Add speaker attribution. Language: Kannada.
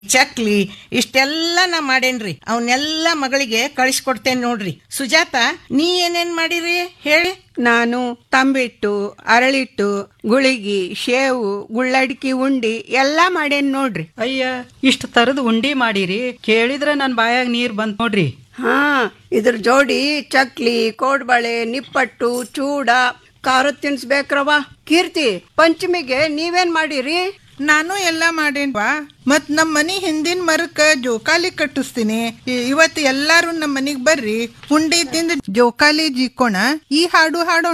Speaker 1: ಚಕ್ಲಿ ಇಷ್ಟೆಲ್ಲ ನಾ ಮಾಡೇನ್ರಿ ಅವನ್ನೆಲ್ಲ ಮಗಳಿಗೆ ಕಳಿಸ್ಕೊಡ್ತೇನೆ ನೋಡ್ರಿ ಸುಜಾತ ನೀ ಏನೇನ್ ಮಾಡಿರಿ ಹೇಳಿ
Speaker 2: ನಾನು ತಂಬಿಟ್ಟು ಅರಳಿಟ್ಟು ಗುಳಿಗಿ ಶೇವು ಗುಳ್ಳಡ್ಕಿ ಉಂಡಿ ಎಲ್ಲಾ ಮಾಡೇನ್ ನೋಡ್ರಿ
Speaker 3: ಅಯ್ಯ ಇಷ್ಟು ತರದ ಉಂಡಿ ಮಾಡಿರಿ ಕೇಳಿದ್ರೆ ನನ್ ಬಾಯಾಗ ನೀರ್ ಬಂತ್ ನೋಡ್ರಿ
Speaker 2: ಹಾ ಇದ್ರ ಜೋಡಿ ಚಕ್ಲಿ ಕೋಡ್ಬಳೆ ನಿಪ್ಪಟ್ಟು ಚೂಡ ಖಾರದ ತಿನ್ಸ್ಬೇಕ್ರವ ಕೀರ್ತಿ ಪಂಚಮಿಗೆ ನೀವೇನ್ ಮಾಡಿರಿ
Speaker 4: ನಾನು ಎಲ್ಲ ಮಾಡೇನ್ವಾ ಮತ್ ನಮ್ ಮನಿ ಹಿಂದಿನ ಮರಕ್ಕ ಜೋಕಾಲಿ ಕಟ್ಟಿಸ್ತೀನಿ ಇ- ಇವತ್ತು ಎಲ್ಲಾರು ನಮ್ ಮನಿಗ್ ಬರ್ರಿ ಉಂಡಿ ತಿಂದು ಜೋಕಾಲಿ ಜೀಕೋಣ ಈ ಹಾಡು ಹಾಡೋಣ